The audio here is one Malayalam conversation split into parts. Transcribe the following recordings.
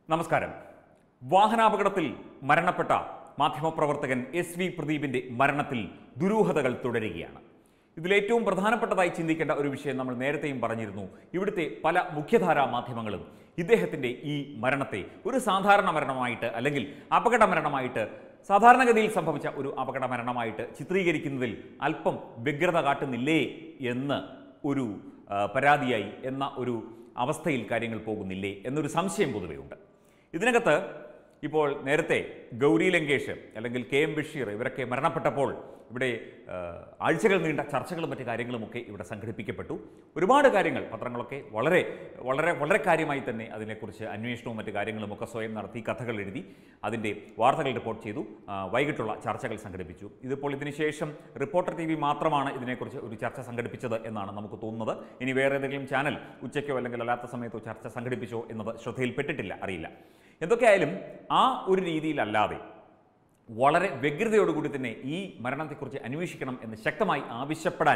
നമസ്കാരം വാഹനാപകടത്തിൽ മരണപ്പെട്ട മാധ്യമപ്രവർത്തകൻ എസ് വി പ്രദീപിന്റെ മരണത്തിൽ ദുരൂഹതകൾ തുടരുകയാണ് ഇതിലേറ്റവും പ്രധാനപ്പെട്ടതായി ചിന്തിക്കേണ്ട ഒരു വിഷയം നമ്മൾ നേരത്തെയും പറഞ്ഞിരുന്നു ഇവിടുത്തെ പല മുഖ്യധാരാ മാധ്യമങ്ങളും ഇദ്ദേഹത്തിന്റെ ഈ മരണത്തെ ഒരു സാധാരണ മരണമായിട്ട് അല്ലെങ്കിൽ അപകട മരണമായിട്ട് സാധാരണഗതിയിൽ സംഭവിച്ച ഒരു അപകട മരണമായിട്ട് ചിത്രീകരിക്കുന്നതിൽ അല്പം വ്യഗ്രത കാട്ടുന്നില്ലേ എന്ന് ഒരു ആ, പരാതിയായി എന്ന ഒരു അവസ്ഥയിൽ കാര്യങ്ങൾ പോകുന്നില്ലേ എന്നൊരു സംശയം പൊതുവെ ഉണ്ട് ഇതിനകത്ത് ഇപ്പോൾ നേരത്തെ ഗൗരി ലങ്കേഷ് അല്ലെങ്കിൽ കെ എം ബഷീർ ഇവരൊക്കെ മരണപ്പെട്ടപ്പോൾ ഇവിടെ ആ, ആഴ്ചകൾ നീണ്ട ചർച്ചകളും മറ്റു കാര്യങ്ങളുമൊക്കെ ഇവിടെ സംഘടിപ്പിക്കപ്പെട്ടു ഒരുപാട് കാര്യങ്ങൾ പത്രങ്ങളൊക്കെ വളരെ വളരെ വളരെ കാര്യമായി തന്നെ അതിനെക്കുറിച്ച് അന്വേഷണവും മറ്റു കാര്യങ്ങളും ഒക്കെ സ്വയം നടത്തി കഥകൾ എഴുതി അതിൻ്റെ വാർത്തകൾ റിപ്പോർട്ട് ചെയ്തു ആ, വൈകിട്ടുള്ള ചർച്ചകൾ സംഘടിപ്പിച്ചു ഇതിപ്പോൾ ഇതിനുശേഷം റിപ്പോർട്ടർ ടി വി മാത്രമാണ് ഇതിനെക്കുറിച്ച് ഒരു ചർച്ച സംഘടിപ്പിച്ചത് എന്നാണ് നമുക്ക് തോന്നുന്നത് ഇനി വേറെ ഏതെങ്കിലും ചാനൽ ഉച്ചയ്ക്കോ അല്ലെങ്കിൽ അല്ലാത്ത സമയത്തോ ചർച്ച സംഘടിപ്പിച്ചോ എന്നത് ശ്രദ്ധയിൽപ്പെട്ടിട്ടില്ല അറിയില്ല എന്തൊക്കെയായാലും ആ ഒരു രീതിയിലല്ലാതെ വളരെ വ്യഗ്രതയോടുകൂടി തന്നെ ഈ മരണത്തെക്കുറിച്ച് അന്വേഷിക്കണം എന്ന് ശക്തമായി ആവശ്യപ്പെടാൻ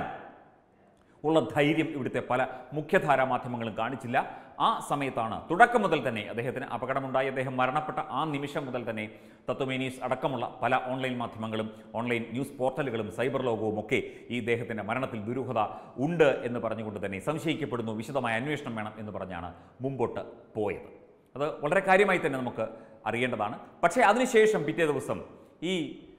ഉള്ള ധൈര്യം ഇവിടുത്തെ പല മുഖ്യധാരാ മാധ്യമങ്ങളും കാണിച്ചില്ല ആ സമയത്താണ് തുടക്കം മുതൽ തന്നെ അദ്ദേഹത്തിന് അപകടമുണ്ടായി അദ്ദേഹം മരണപ്പെട്ട ആ നിമിഷം മുതൽ തന്നെ തത്വമേനീസ് അടക്കമുള്ള പല ഓൺലൈൻ മാധ്യമങ്ങളും ഓൺലൈൻ ന്യൂസ് പോർട്ടലുകളും സൈബർ ലോകവും ഒക്കെ ഈ ഇദ്ദേഹത്തിൻ്റെ മരണത്തിൽ ദുരൂഹത ഉണ്ട് എന്ന് പറഞ്ഞുകൊണ്ട് തന്നെ സംശയിക്കപ്പെടുന്നു വിശദമായ അന്വേഷണം വേണം എന്ന് പറഞ്ഞാണ് മുമ്പോട്ട് പോയത് അത് വളരെ കാര്യമായി തന്നെ നമുക്ക് അറിയേണ്ടതാണ് പക്ഷേ അതിനുശേഷം പിറ്റേ ദിവസം ഈ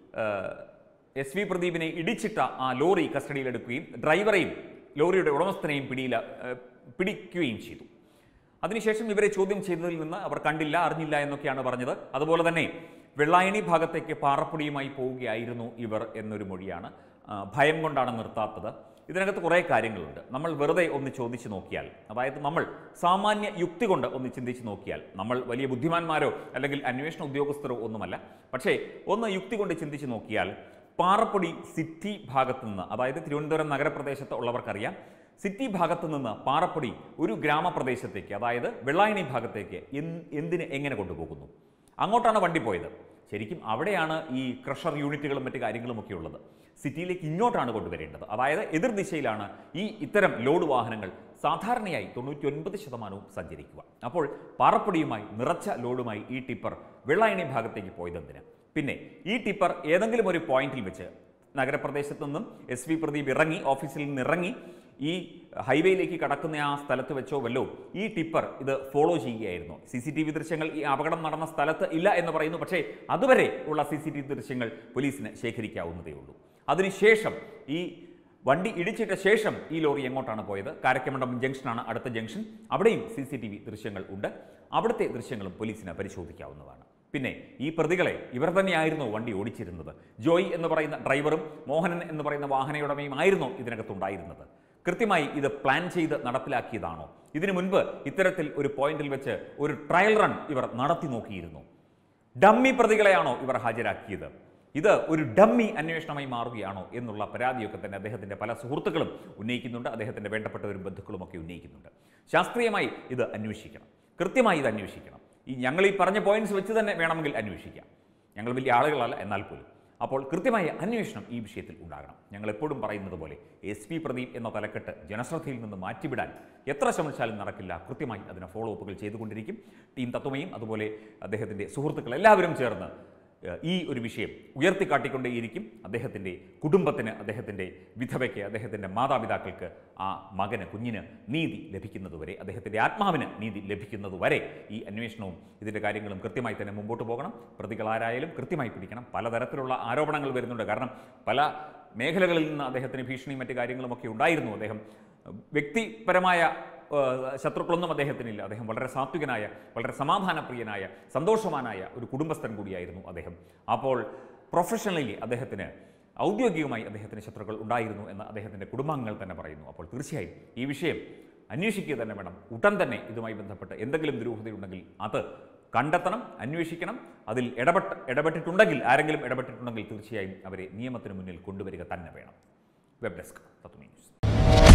എസ് വി പ്രദീപിനെ ഇടിച്ചിട്ട ആ ലോറി കസ്റ്റഡിയിലെടുക്കുകയും ഡ്രൈവറെയും ലോറിയുടെ ഉടമസ്ഥനെയും പിടിയില ഏഹ്, പിടിക്കുകയും ചെയ്തു അതിനുശേഷം ഇവരെ ചോദ്യം ചെയ്തതിൽ നിന്ന് അവർ കണ്ടില്ല അറിഞ്ഞില്ല എന്നൊക്കെയാണ് പറഞ്ഞത് അതുപോലെ തന്നെ വെള്ളായണി ഭാഗത്തേക്ക് പാറപ്പൊടിയുമായി പോവുകയായിരുന്നു ഇവർ എന്നൊരു മൊഴിയാണ് ആ, ഭയം കൊണ്ടാണ് നിർത്താത്തത് ഇതിനകത്ത് കുറേ കാര്യങ്ങളുണ്ട് നമ്മൾ വെറുതെ ഒന്ന് ചോദിച്ചു നോക്കിയാൽ അതായത് നമ്മൾ സാമാന്യ യുക്തി കൊണ്ട് ഒന്ന് ചിന്തിച്ച് നോക്കിയാൽ നമ്മൾ വലിയ ബുദ്ധിമാന്മാരോ അല്ലെങ്കിൽ അന്വേഷണ ഉദ്യോഗസ്ഥരോ ഒന്നുമല്ല പക്ഷേ ഒന്ന് യുക്തി കൊണ്ട് ചിന്തിച്ച് നോക്കിയാൽ പാറപ്പൊടി സിറ്റി ഭാഗത്ത് നിന്ന് അതായത് തിരുവനന്തപുരം നഗരപ്രദേശത്ത് ഉള്ളവർക്കറിയാം സിറ്റി ഭാഗത്ത് നിന്ന് പാറപ്പൊടി ഒരു ഗ്രാമപ്രദേശത്തേക്ക് അതായത് വെള്ളായണി ഭാഗത്തേക്ക് എന്ത് എന്തിന് എങ്ങനെ കൊണ്ടുപോകുന്നു അങ്ങോട്ടാണ് വണ്ടി പോയത് ശരിക്കും അവിടെയാണ് ഈ ക്രഷർ യൂണിറ്റുകളും മറ്റു കാര്യങ്ങളും ഒക്കെ ഉള്ളത് സിറ്റിയിലേക്ക് ഇങ്ങോട്ടാണ് കൊണ്ടുവരേണ്ടത് അതായത് എതിർദിശയിലാണ് ഈ ഇത്തരം ലോഡ് വാഹനങ്ങൾ സാധാരണയായി തൊണ്ണൂറ്റി ഒൻപത് ശതമാനവും സഞ്ചരിക്കുക അപ്പോൾ പാറപ്പൊടിയുമായി നിറച്ച ലോഡുമായി ഈ ടിപ്പർ വെള്ളായണി ഭാഗത്തേക്ക് പോയതെന്തിന് പിന്നെ ഈ ടിപ്പർ ഏതെങ്കിലും ഒരു പോയിന്റിൽ വെച്ച് നഗരപ്രദേശത്ത് നിന്നും എസ് വി പ്രദീപ് ഇറങ്ങി ഓഫീസിൽ നിന്ന് ഇറങ്ങി ഈ ഹൈവേയിലേക്ക് കടക്കുന്ന ആ സ്ഥലത്ത് വെച്ചോ വല്ലോ ഈ ടിപ്പർ ഇത് ഫോളോ ചെയ്യുകയായിരുന്നു സി സി ടി വി ദൃശ്യങ്ങൾ ഈ അപകടം നടന്ന സ്ഥലത്ത് ഇല്ല എന്ന് പറയുന്നു പക്ഷേ അതുവരെ ഉള്ള സി സി ടി വി ദൃശ്യങ്ങൾ പോലീസിന് ശേഖരിക്കാവുന്നതേ ഉള്ളൂ അതിനുശേഷം ഈ വണ്ടി ഇടിച്ചിട്ട ശേഷം ഈ ലോറി എങ്ങോട്ടാണ് പോയത് കാരക്കമണ്ഡപം ജംഗ്ഷനാണ് അടുത്ത ജംഗ്ഷൻ അവിടെയും സി സി ടി വി ദൃശ്യങ്ങൾ ഉണ്ട് അവിടുത്തെ ദൃശ്യങ്ങളും പോലീസിന് പരിശോധിക്കാവുന്നതാണ് പിന്നെ ഈ പ്രതികളെ ഇവർ തന്നെയായിരുന്നു വണ്ടി ഓടിച്ചിരുന്നത് ജോയ് എന്ന് പറയുന്ന ഡ്രൈവറും മോഹനൻ എന്ന് പറയുന്ന വാഹനയുടമയും ആയിരുന്നു ഇതിനകത്തുണ്ടായിരുന്നത് കൃത്യമായി ഇത് പ്ലാൻ ചെയ്ത് നടപ്പിലാക്കിയതാണോ ഇതിനു മുൻപ് ഇത്തരത്തിൽ ഒരു പോയിന്റിൽ വെച്ച് ഒരു ട്രയൽ റൺ ഇവർ നടത്തി നോക്കിയിരുന്നു ഡമ്മി പ്രതികളെയാണോ ഇവർ ഹാജരാക്കിയത് ഇത് ഒരു ഡമ്മി അന്വേഷണമായി മാറുകയാണോ എന്നുള്ള പരാതിയൊക്കെ തന്നെ അദ്ദേഹത്തിൻ്റെ പല സുഹൃത്തുക്കളും ഉന്നയിക്കുന്നുണ്ട് അദ്ദേഹത്തിൻ്റെ വേണ്ടപ്പെട്ടവരും ബന്ധുക്കളും ഒക്കെ ഉന്നയിക്കുന്നുണ്ട് ശാസ്ത്രീയമായി ഇത് അന്വേഷിക്കണം കൃത്യമായി ഇത് അന്വേഷിക്കണം ഈ ഞങ്ങൾ ഈ പറഞ്ഞ പോയിന്റ്സ് വെച്ച് തന്നെ വേണമെങ്കിൽ അന്വേഷിക്കാം ഞങ്ങൾ വലിയ ആളുകളല്ല എന്നാൽ പോലും അപ്പോൾ കൃത്യമായ അന്വേഷണം ഈ വിഷയത്തിൽ ഉണ്ടാകണം ഞങ്ങൾ എപ്പോഴും പറയുന്നത് പോലെ എസ് പി പ്രദീപ് എന്ന തലക്കെട്ട് ജനശ്രദ്ധയിൽ നിന്ന് മാറ്റിവിടാൻ എത്ര ശ്രമിച്ചാലും നടക്കില്ല കൃത്യമായി അതിന് ഫോളോ അപ്പുകൾ ചെയ്തുകൊണ്ടിരിക്കും ടീം തത്വമയും അതുപോലെ അദ്ദേഹത്തിൻ്റെ സുഹൃത്തുക്കൾ എല്ലാവരും ചേർന്ന് ഏഹ്, ഈ ഒരു വിഷയം ഉയർത്തിക്കാട്ടിക്കൊണ്ടേയിരിക്കും അദ്ദേഹത്തിൻ്റെ കുടുംബത്തിന് അദ്ദേഹത്തിൻ്റെ വിധവയ്ക്ക് അദ്ദേഹത്തിൻ്റെ മാതാപിതാക്കൾക്ക് ആ മകന് കുഞ്ഞിന് നീതി ലഭിക്കുന്നതുവരെ അദ്ദേഹത്തിൻ്റെ ആത്മാവിന് നീതി ലഭിക്കുന്നതുവരെ ഈ അന്വേഷണവും ഇതിൻ്റെ കാര്യങ്ങളും കൃത്യമായി തന്നെ മുമ്പോട്ട് പോകണം പ്രതികളാരായാലും കൃത്യമായി പിടിക്കണം പലതരത്തിലുള്ള ആരോപണങ്ങൾ വരുന്നുണ്ട് കാരണം പല മേഖലകളിൽ നിന്ന് അദ്ദേഹത്തിന് ഭീഷണിയും മറ്റു കാര്യങ്ങളുമൊക്കെ ഉണ്ടായിരുന്നു അദ്ദേഹം വ്യക്തിപരമായ ഏഹ്, ശത്രുക്കളൊന്നും അദ്ദേഹത്തിനില്ല അദ്ദേഹം വളരെ സാത്വികനായ വളരെ സമാധാനപ്രിയനായ സന്തോഷവാനായ ഒരു കുടുംബസ്ഥൻ കൂടിയായിരുന്നു അദ്ദേഹം അപ്പോൾ പ്രൊഫഷണലി അദ്ദേഹത്തിന് ഔദ്യോഗികമായി അദ്ദേഹത്തിന് ശത്രുക്കൾ ഉണ്ടായിരുന്നു എന്ന് അദ്ദേഹത്തിൻ്റെ കുടുംബാംഗങ്ങൾ തന്നെ പറയുന്നു അപ്പോൾ തീർച്ചയായും ഈ വിഷയം അന്വേഷിക്കുക തന്നെ വേണം ഉടൻ തന്നെ ഇതുമായി ബന്ധപ്പെട്ട് എന്തെങ്കിലും ദുരൂഹതയുണ്ടെങ്കിൽ അത് കണ്ടെത്തണം അന്വേഷിക്കണം അതിൽ ഇടപെട്ട് ഇടപെട്ടിട്ടുണ്ടെങ്കിൽ ആരെങ്കിലും ഇടപെട്ടിട്ടുണ്ടെങ്കിൽ തീർച്ചയായും അവരെ നിയമത്തിന് മുന്നിൽ കൊണ്ടുവരിക തന്നെ വേണം വെബ് ഡെസ്ക് തത്വമി ന്യൂസ്